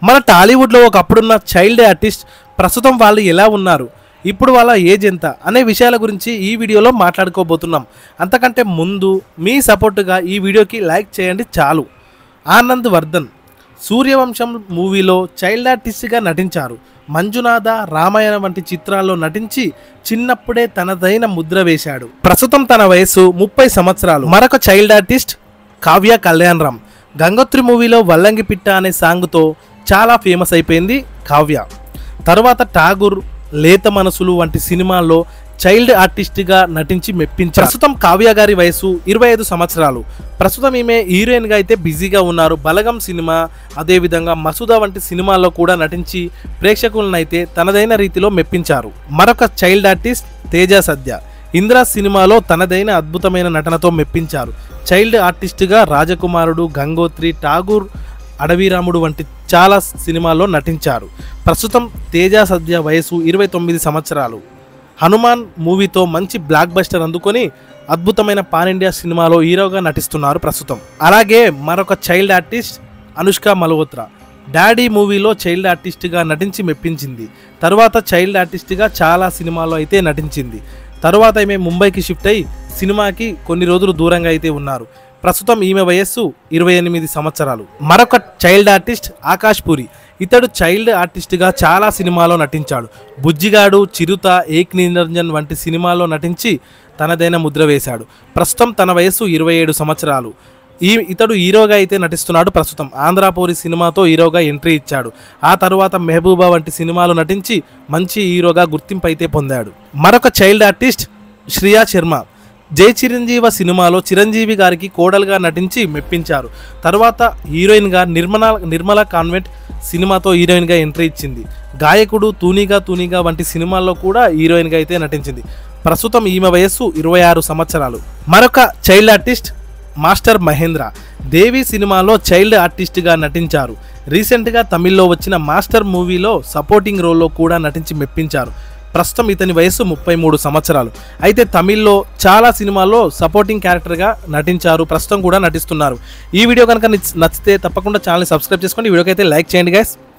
మన టాలీవుడ్లో ఒకప్పుడున్న child artist ప్రస్తుతం వాళ్ళు ఎలా ఉన్నారు ఇప్పుడు వాళ్ళ ఏజ్ ఎంత అనే విషయాల గురించి ఈ వీడియోలో మాట్లాడుకోబోతున్నాం అంతకంటే ముందు మీ సపోర్టుగా ఈ వీడియోకి లైక్ చేయండి చాలు ఆనంద్ వర్ధన్ సూర్యవంశం మూవీలో చైల్డ్ ఆర్టిస్ట్గా నటించారు మంజునాథ రామాయణ వంటి చిత్రాల్లో నటించి చిన్నప్పుడే తనదైన ముద్ర వేశాడు ప్రస్తుతం తన వయసు ముప్పై సంవత్సరాలు మరొక చైల్డ్ ఆర్టిస్ట్ కావ్య కళ్యాణ్ రామ్ గంగోత్రి మూవీలో వల్లంగి పిట్ట అనే సాంగ్తో చాలా ఫేమస్ అయిపోయింది కావ్య తర్వాత ఠాగూర్ లేత మనసులు వంటి సినిమాల్లో చైల్డ్ ఆర్టిస్ట్గా నటించి మెప్పించారు ప్రస్తుతం కావ్య గారి వయసు ఇరవై ఐదు సంవత్సరాలు ప్రస్తుతం ఈమె హీరోయిన్గా అయితే బిజీగా ఉన్నారు బలగం సినిమా అదేవిధంగా మసూదా వంటి సినిమాల్లో కూడా నటించి ప్రేక్షకులను అయితే తనదైన రీతిలో మెప్పించారు మరొక చైల్డ్ ఆర్టిస్ట్ తేజ సద్య ఇంద్రా సినిమాలో తనదైన అద్భుతమైన నటనతో మెప్పించారు చైల్డ్ ఆర్టిస్ట్గా రాజకుమారుడు గంగోత్రి ఠాగూర్ అడవిరాముడు వంటి చాలా సినిమాల్లో నటించారు ప్రస్తుతం తేజ సద్య వయసు ఇరవై తొమ్మిది సంవత్సరాలు హనుమాన్ మూవీతో మంచి బ్లాక్ బస్టర్ అందుకొని అద్భుతమైన పాన్ ఇండియా సినిమాలో హీరోగా నటిస్తున్నారు ప్రస్తుతం అలాగే మరొక child artist Anushka Malhotra daddy మూవీలో చైల్డ్ ఆర్టిస్ట్గా నటించి మెప్పించింది తర్వాత చైల్డ్ ఆర్టిస్ట్గా చాలా సినిమాల్లో అయితే నటించింది తర్వాత ఈమె ముంబైకి షిఫ్ట్ అయి సినిమాకి కొన్ని రోజులు దూరంగా అయితే ఉన్నారు ప్రస్తుతం ఈమె వయస్సు ఇరవై ఎనిమిది సంవత్సరాలు మరొక చైల్డ్ ఆర్టిస్ట్ ఆకాష్ పూరి ఇతడు చైల్డ్ ఆర్టిస్ట్గా చాలా సినిమాలో నటించాడు బుజ్జిగాడు చిరుత ఏక్ నిరంజన్ వంటి సినిమాల్లో నటించి తనదైన ముద్ర వేశాడు ప్రస్తుతం తన వయస్సు ఇరవై ఏడు సంవత్సరాలు ఈ ఇతడు హీరోగా అయితే నటిస్తున్నాడు ప్రస్తుతం ఆంధ్రాపూరి సినిమాతో హీరోగా ఎంట్రీ ఇచ్చాడు ఆ తరువాత మెహబూబా వంటి సినిమాలు నటించి మంచి హీరోగా గుర్తింపు అయితే పొందాడు మరొక చైల్డ్ ఆర్టిస్ట్ శ్రియా శర్మ జై చిరంజీవ సినిమాలో చిరంజీవి గారికి కోడలుగా నటించి మెప్పించారు తర్వాత హీరోయిన్గా నిర్మల నిర్మల కాన్వెంట్ సినిమాతో హీరోయిన్గా ఎంట్రీ ఇచ్చింది గాయకుడు తూనిగా తూనిగా వంటి సినిమాల్లో కూడా హీరోయిన్గా అయితే నటించింది ప్రస్తుతం ఈమె వయస్సు ఇరవై ఆరు సంవత్సరాలు మరొక child artist master Mahendra Devi సినిమాలో చైల్డ్ ఆర్టిస్ట్గా నటించారు రీసెంట్గా తమిళ్లో వచ్చిన మాస్టర్ మూవీలో సపోర్టింగ్ రోల్లో కూడా నటించి మెప్పించారు ప్రస్తుతం ఇతని వయస్సు ముప్పై మూడు సంవత్సరాలు అయితే తమిళ్లో చాలా సినిమాల్లో సపోర్టింగ్ క్యారెక్టర్గా నటించారు ప్రస్తుతం కూడా నటిస్తున్నారు ఈ వీడియో కనుక నచ్చితే తప్పకుండా ఛానల్ సబ్స్క్రైబ్ చేసుకోండి ఈ వీడియోకి అయితే లైక్ చేయండి గైస్